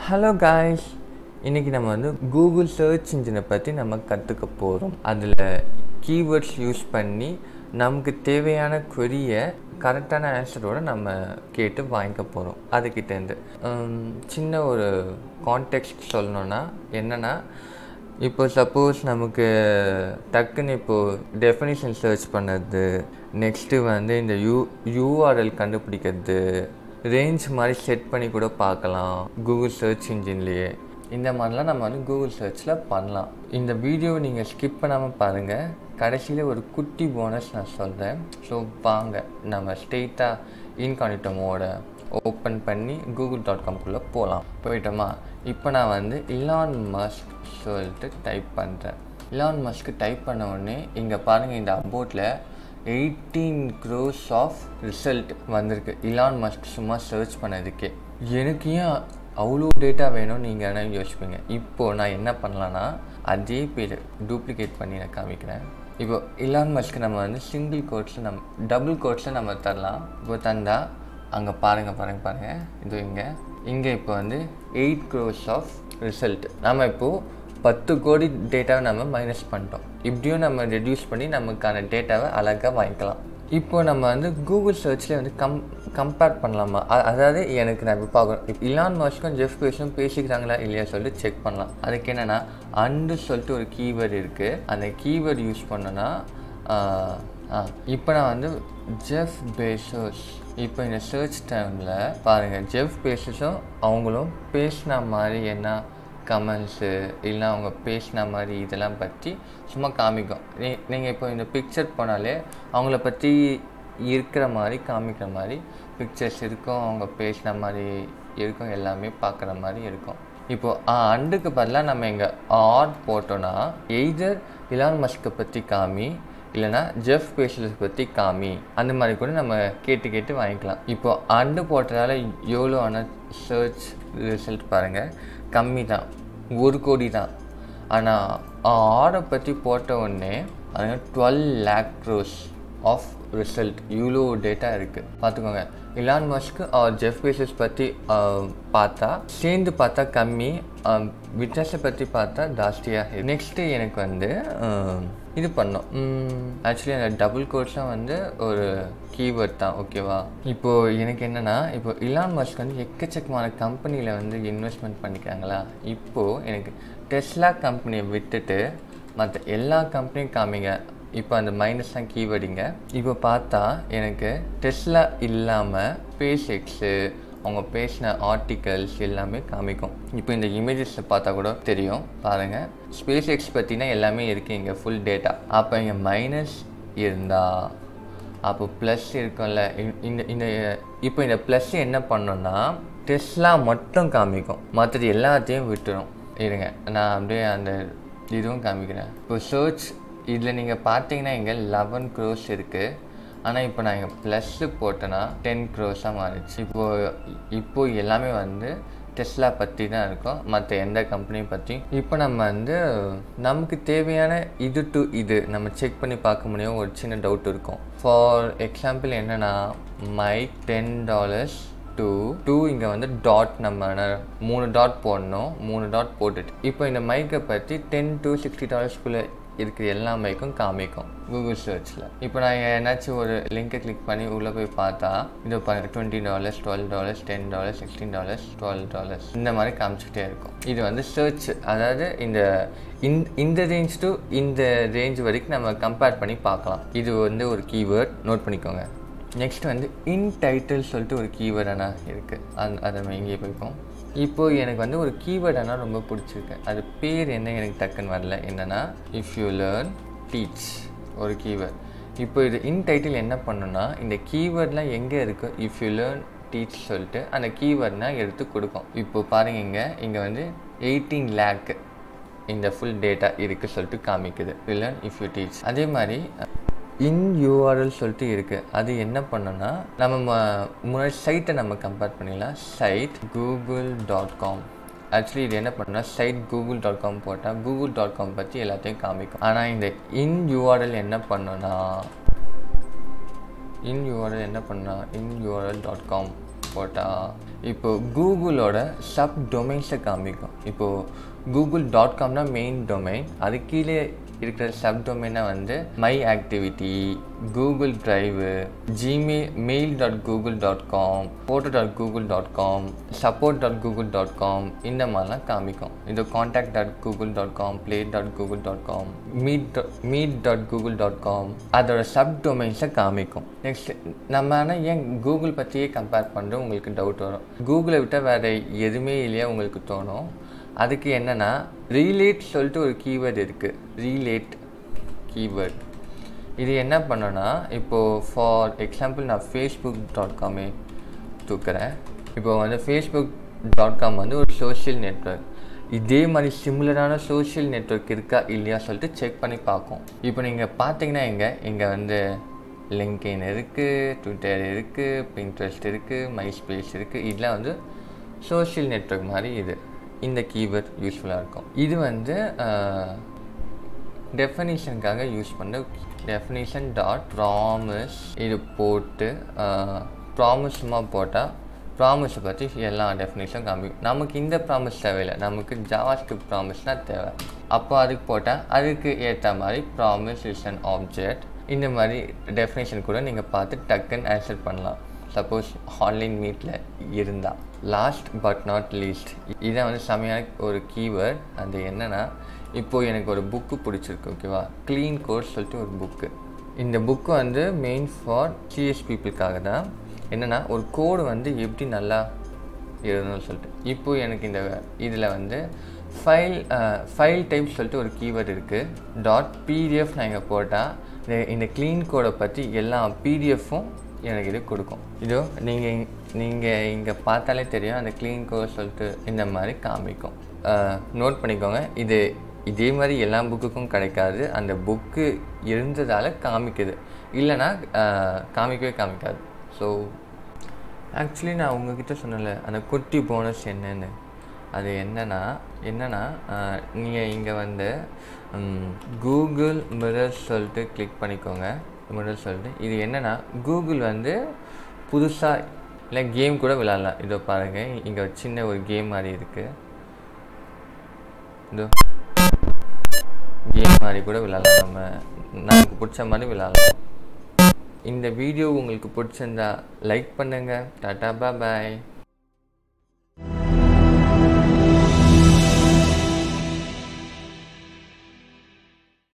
hello guys இன்றைக்கி நம்ம வந்து கூகுள் சர்ச் இன்ஜினை பற்றி நம்ம கற்றுக்க போகிறோம் அதில் கீவேர்ட்ஸ் யூஸ் பண்ணி நமக்கு தேவையான கொரியை கரெக்டான ஆன்சரோடு நம்ம கேட்டு வாங்கிக்க போகிறோம் அதுக்கிட்டேருந்து உம், சின்ன ஒரு கான்டெக்ட் சொல்லணுன்னா என்னென்னா இப்போ சப்போஸ் நமக்கு டக்குன்னு இப்போது டெஃபினிஷன் சர்ச் பண்ணது நெக்ஸ்ட்டு வந்து இந்த யூ யூஆர்எல் கண்டுபிடிக்கிறது ரேஞ்ச் மாதிரி செட் பண்ணி கூட பார்க்கலாம் கூகுள் சர்ச் இன்ஜின்லேயே இந்த மாதிரிலாம் நம்ம வந்து கூகுள் சர்ச்சில் பண்ணலாம் இந்த வீடியோவை நீங்கள் ஸ்கிப் பண்ணாமல் பாருங்கள் கடைசியில் ஒரு குட்டி போனஸ் நான் சொல்கிறேன் ஸோ வாங்க நம்ம ஸ்ட்ரெயிட்டாக இன்கானிட்டமோட ஓப்பன் பண்ணி கூகுள் டாட் காம்குள்ளே போகலாம் போயிட்டோமா இப்போ நான் வந்து இலான் மஸ்க் சொல்லிட்டு டைப் பண்ணுறேன் இலான் மஸ்க்கு டைப் பண்ண உடனே இங்கே பாருங்கள் இந்த அபோட்டில் எயிட்டீன் க்ரோஸ் ஆஃப் ரிசல்ட் வந்திருக்கு இலான் மஸ்க் சும்மா சர்ச் பண்ணதுக்கே எனக்கு ஏன் அவ்வளோ டேட்டா வேணும் நீங்கள் என்ன யோசிப்பீங்க இப்போது நான் என்ன பண்ணலான்னா அதே பேர் டூப்ளிகேட் பண்ணி நான் காமிக்கிறேன் இப்போ இலான் மஸ்க்கு நம்ம வந்து சிங்கிள் கோட்ஸில் நம்ம டபுள் கோட்ஸில் நம்ம தரலாம் இப்போ தந்தா அங்கே பாருங்கள் பாருங்கள் பாருங்கள் இது இங்கே இங்கே இப்போ வந்து எயிட் க்ரோஸ் ஆஃப் ரிசல்ட் நம்ம இப்போது பத்து கோடி டேட்டாவை நம்ம மைனஸ் பண்ணிட்டோம் இப்படியும் நம்ம ரெடியூஸ் பண்ணி நமக்கான டேட்டாவை அழகாக வாங்கிக்கலாம் இப்போ நம்ம வந்து கூகுள் சர்ச்சில் வந்து கம் கம்பேர் பண்ணலாமா அ- அதாவது எனக்கு நான் இப்போ பார்க்குறோம் இப்போ இலான் மாஸ்க்கும் ஜெஃப் பேஸும் பேசிக்கிறாங்களா இல்லையா சொல்லிட்டு செக் பண்ணலாம் அதுக்கு என்னென்னா அண்டு சொல்லிட்டு ஒரு கீவேர்டு இருக்குது அந்த கீவேர்டு யூஸ் பண்ணோன்னா ஆஹ், ஆ இப்போ நான் வந்து ஜெஃப் பேசோஸ் இப்போ இந்த சர்ச் டைமில் பாருங்கள் ஜெஃப் பேசஸும் அவங்களும் பேசின மாதிரி என்ன கமெண்ட்ஸு இல்லைனா அவங்க பேசின மாதிரி இதெல்லாம் பற்றி சும்மா காமிக்கும் நீ நீங்கள் இப்போ இந்த பிக்சர் போனாலே அவங்கள பற்றி இருக்கிற மாதிரி காமிக்கிற மாதிரி பிக்சர்ஸ் இருக்கும் அவங்க பேசின மாதிரி இருக்கும் எல்லாமே பார்க்குற மாதிரி இருக்கும் இப்போது அண்டுக்கு பதிலாக நம்ம இங்கே ஆட் போட்டோன்னா எய்தர் இலான் மஸ்கை பற்றி காமி இல்லைனா ஜெஃப் பேசஸ் பற்றி காமி அந்த மாதிரி கூட நம்ம கேட்டு கேட்டு வாங்கிக்கலாம் இப்போ அண்டு போட்டதால எவ்வளோ ஆன சர்ச் ரிசல்ட் பாருங்கள் கம்மி தான் ஒரு கோடி தான் ஆனால் ஆடை பற்றி போட்ட உடனே அதுங்க twelve lakh crores of result இவ்வளோ டேட்டா இருக்குது பார்த்துக்கோங்க இலான் மஸ்க்கு ஜெஃப் பேசஸ் பற்றி பார்த்தா சேர்ந்து பார்த்தா கம்மி ஆஹ், வித்தியாசத்தை பற்றி பார்த்தா ஜாஸ்தியாக நெக்ஸ்ட்டு எனக்கு வந்து ஆஹ், இது பண்ணோம் ஆக்சுவலி அந்த டபுள் கோர்ஸ்லாம் வந்து ஒரு கீவேர்ட் தான் ஓகேவா இப்போது எனக்கு என்னென்னா இப்போ இலான் மஸ்க் வந்து எக்கச்சக்கமான கம்பெனியில் வந்து இன்வெஸ்ட்மெண்ட் பண்ணிக்கிறாங்களா இப்போது எனக்கு டெஸ்லா கம்பெனியை விட்டுட்டு மற்ற எல்லா கம்பெனியும் காமிங்க இப்போ அந்த மைனஸ் தான் கீவேர்டிங்க இப்போ பார்த்தா எனக்கு டெஸ்லா இல்லாமல் ஸ்பேஸ் எக்ஸு அவங்க பேசின ஆர்டிகல்ஸ் எல்லாமே காமிக்கும் இப்போ இந்த இமேஜஸை பார்த்தா கூட தெரியும் பாருங்கள் ஸ்பேஸ் எக்ஸ் பற்றினா எல்லாமே இருக்குது இங்கே ஃபுல் டேட்டா அப்போ இங்கே மைனஸ் இருந்தா அப்போ ப்ளஸ் இருக்கும்ல இ- இந்த இந்த இப்போ இந்த ப்ளஸ் என்ன பண்ணோன்னா டெஸ்லா மட்டும் காமிக்கும் மற்றது எல்லாத்தையும் விட்டுரும் இருங்க நான் அப்படியே அந்த இதுவும் காமிக்கிறேன் இப்போ சர்ச் இதில் நீங்கள் பார்த்தீங்கன்னா இங்கே லெவன் க்ரோஸ் இருக்குது ஆனால் இப்போ நான் இங்கே ப்ளஸ்ஸு போட்டேன்னா டென் க்ரோஸாக மாறிடுச்சு இப்போது இப்போது எல்லாமே வந்து டெஸ்லா பற்றி தான் இருக்கும் மற்ற எந்த கம்பெனியும் பற்றி இப்போ நம்ம வந்து நமக்கு தேவையான இது டு இது நம்ம செக் பண்ணி பார்க்க முடியும் ஒரு சின்ன டவுட் இருக்கும் ஃபார் எக்ஸாம்பிள் என்னென்னா Mike ten dollars two two இங்கே வந்து டாட் நம்ம ந- மூணு டாட் போடணும் மூணு டாட் போட்டுட்டு இப்போ இந்த மைக்கை பற்றி டென் டு சிக்ஸ்டி டாலர்ஸ்குள்ளே இருக்கிற எல்லா மைக்கும் காமிக்கும் கூகுள் சர்ச்சில் இப்போ நான் ஏதாச்சும் ஒரு லிங்கை கிளிக் பண்ணி உள்ளே போய் பார்த்தா இது பாருங்க twenty dollars twelve dollars ten dollars sixteen dollars twelve dollars இந்த மாதிரி காமிச்சிட்டே இருக்கும் இது வந்து சர்ச் அதாவது இந்த இந்த இந்த ரேஞ்ச் டு இந்த ரேஞ்ச் வரைக்கும் நம்ம கம்பேர் பண்ணி பார்க்கலாம் இது வந்து ஒரு கீவேர்ட் நோட் பண்ணிக்கோங்க நெக்ஸ்ட் வந்து இன் டைட்டில் சொல்லிட்டு ஒரு கீவேர்ட் ஆனால் இருக்குது அந் அதை நம்ம இங்கே போய்ப்போம் இப்போ எனக்கு வந்து ஒரு கீவேர்ட் ஆனால் ரொம்ப பிடிச்சிருக்கு அது பேர் என்ன எனக்கு டக்குன்னு வரல என்னென்னா இஃப் யூ லேர்ன் டீச் ஒரு கீவேர்ட் இப்போ இது இன் டைட்டில் என்ன பண்ணுன்னா இந்த கீவேர்ட்லாம் எங்கே இருக்கு இஃப் யூ லேர்ன் டீச் சொல்லிட்டு அந்த கீவேர்ட்னா எடுத்து கொடுக்கும் இப்போ பாருங்க இங்கே இங்கே வந்து எயிட்டீன் லேக் இந்த ஃபுல் டேட்டா இருக்குது சொல்லிட்டு காமிக்குது you learn if you teach அதே மாதிரி இன் யூஆர்எல் சொல்லிட்டு இருக்குது அது என்ன பண்ணோன்னா நம்ம ம- முன்னாடி சைட்டை நம்ம கம்பேர் பண்ணிடலாம் site Google dot com actually இது என்ன பண்ணால் சைட் கூகுள் டாட் காம் போட்டால் கூகுள் டாட் காம் பற்றி எல்லாத்தையும் காமிக்கும் ஆனால் இந்த இன் யூஆர்எல் என்ன பண்ணோன்னா இன் யூஆர்எல் என்ன பண்ணா இன் யூஆர்எல் டாட் காம் போட்டால் இப்போ கூகுளோட சப் டொமைன்ஸை காமிக்கும் இப்போது கூகுள் டாட் காம்னா மெயின் டொமைன் அது கீழே இருக்கிற சப் டொமைனை வந்து my activity Google drive Gmail mail dot Google dot com photo dot Google dot com support dot Google dot com இந்த மாதிரிலாம் காமிக்கும் இது contact dot Google dot com play dot Google dot com meet meet dot Google dot com அதோட sub டொமைன்ஸை காமிக்கும் next நம்ம ஆனால் ஏன் கூகுள் பற்றியே கம்பேர் பண்ணுறோம் உங்களுக்கு டவுட் வரும் கூகுளை விட்டால் வேறு எதுவுமே இல்லையா உங்களுக்கு தோணும் அதுக்கு என்னென்னா ரீலேட் சொல்லிட்டு ஒரு கீவேர்டு இருக்குது ரீலேட் கீவேர்ட் இது என்ன பண்ணோன்னா இப்போது ஃபார் எக்ஸாம்பிள் நான் ஃபேஸ்புக் டாட் காமே தூக்குறேன் இப்போ வந்து ஃபேஸ்புக் டாட் காம் வந்து ஒரு சோஷியல் நெட்ஒர்க் இதே மாதிரி சிமிலரான சோஷியல் நெட்ஒர்க் இருக்கா இல்லையா சொல்லிட்டு செக் பண்ணி பார்க்கும் இப்போ நீங்கள் பார்த்தீங்கன்னா இங்கே இங்கே வந்து லிங்க்இன் இருக்குது ட்விட்டர் இருக்குது பின்ட்ரெஸ்ட் இருக்குது மைஸ்பேஸ் இருக்குது இதெல்லாம் வந்து சோஷியல் நெட்ஒர்க் மாதிரி இது இந்த கீவேர்ட் யூஸ்ஃபுல்லாக இருக்கும் இது வந்து டெஃபனிஷனுக்காக யூஸ் பண்ண டெஃபனிஷன் டாட் ப்ராமிஸ் இது போட்டு ப்ராமிஸ் சும்மா போட்டால் ப்ராமிஸை பற்றி எல்லா டெஃபினேஷனும் காமிக்கும் நமக்கு இந்த ப்ராமிஸ் தேவையில்லை நமக்கு ஜாவா ஸ்கிரிப்ட் ப்ராமிஸ் தான் தேவை அப்போ அதுக்கு போட்டால் அதுக்கு ஏற்ற மாதிரி ப்ராமிஸ் இஸ் அன் ஆப்ஜெக்ட் இந்த மாதிரி டெஃபினேஷன் கூட நீங்கள் பார்த்து டக்குன்னு ஆன்சர் பண்ணலாம் சப்போஸ் ஆன்லைன் மீட்டில் இருந்தால் லாஸ்ட் பட் நாட் லீஸ்ட் இதான் வந்து செமையான ஒரு கீவேர்ட் அது என்னென்னா இப்போது எனக்கு ஒரு புக்கு பிடிச்சிருக்கு ஓகேவா க்ளீன் கோர்ஸ் சொல்லிட்டு ஒரு புக்கு இந்த புக்கு வந்து மெயின் ஃபார் சிஎஸ் பீப்புளுக்காக தான் என்னென்னா ஒரு கோடு வந்து எப்படி நல்லா எழுதணும்னு சொல்லிட்டு இப்போது எனக்கு இந்த இதில் வந்து ஃபைல் ஃபைல் டைப் சொல்லிட்டு ஒரு கீவேர்ட் இருக்குது டாட் பிடிஎஃப் நான் இங்கே போட்டால் இந்த க்ளீன் கோடை பற்றி எல்லா பிடிஎஃப்பும் எனக்கு இது கொடுக்கும் இதோ நீங்கள் நீங்கள் இங்கே பார்த்தாலே தெரியும் அந்த க்ளீன் கோட் சொல்லிட்டு இந்த மாதிரி காமிக்கும் நோட் பண்ணிக்கோங்க இது இதே மாதிரி எல்லா புக்குக்கும் கிடைக்காது அந்த புக்கு இருந்ததால் காமிக்குது இல்லைன்னா காமிக்கவே காமிக்காது ஸோ ஆக்சுவலி நான் உங்ககிட்ட சொன்னல அந்த குட்டி போனஸ் என்னன்னு அது என்னென்னா என்னென்னா நீங்கள் இங்கே வந்து கூகுள் மிரர் சொல்லிட்டு கிளிக் பண்ணிக்கோங்க மிரர் சொல்லிட்டு இது என்னென்னா கூகுள் வந்து புதுசாக இல்லை கேம் கூட விளாட்லாம் இதோ பாருங்கள் இங்கே ஒரு சின்ன ஒரு கேம் மாதிரி இருக்குது இதோ கேம் மாதிரி கூட விளாட்லாம் நம்ம நமக்கு பிடிச்ச மாதிரி விளாட்லாம் இந்த வீடியோ உங்களுக்கு பிடிச்சிருந்தா லைக் பண்ணுங்கள் டாட்டா பாய்